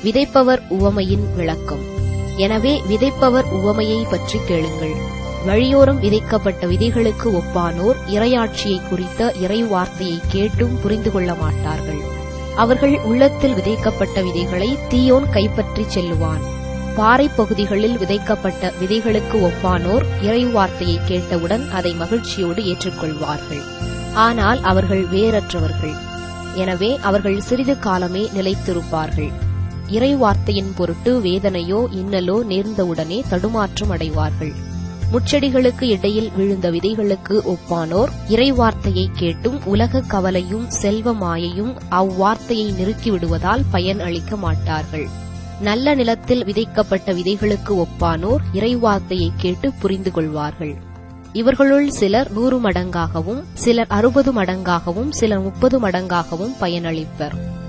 விதைப்பவர் உவமையின் விளக்கம் எனவே விதைப்பவர் உவமையை பற்றி கேளுங்கள் வழியோரம் விதைக்கப்பட்ட விதைகளுக்கு ஒப்பானோர் இறையாட்சியை குறித்த இறை வார்த்தையை கேட்டும் புரிந்து கொள்ள மாட்டார்கள் அவர்கள் உள்ளத்தில் விதைக்கப்பட்ட விதைகளை தீயோன் கைப்பற்றிச் செல்லுவான் பாறை பகுதிகளில் விதைக்கப்பட்ட விதைகளுக்கு ஒப்பானோர் இறை வார்த்தையை கேட்டவுடன் அதை மகிழ்ச்சியோடு ஏற்றுக்கொள்வார்கள் ஆனால் அவர்கள் வேறற்றவர்கள் எனவே அவர்கள் சிறிது காலமே நிலைத்திருப்பார்கள் இறை வார்த்தையின் பொருட்டு வேதனையோ இன்னலோ நேர்ந்தவுடனே தடுமாற்றம் அடைவார்கள் முச்செடிகளுக்கு இடையில் விழுந்த விதைகளுக்கு ஒப்பானோர் இறை வார்த்தையை கேட்டும் உலக கவலையும் செல்வ மாயையும் அவ்வார்த்தையை நிறுத்திவிடுவதால் பயன் அளிக்க மாட்டார்கள் நல்ல நிலத்தில் விதைக்கப்பட்ட விதைகளுக்கு ஒப்பானோர் இறை வார்த்தையை கேட்டு புரிந்து கொள்வார்கள் இவர்களுள் சிலர் நூறு மடங்காகவும் சிலர் அறுபது மடங்காகவும் சிலர் முப்பது மடங்காகவும் பயனளிப்பர்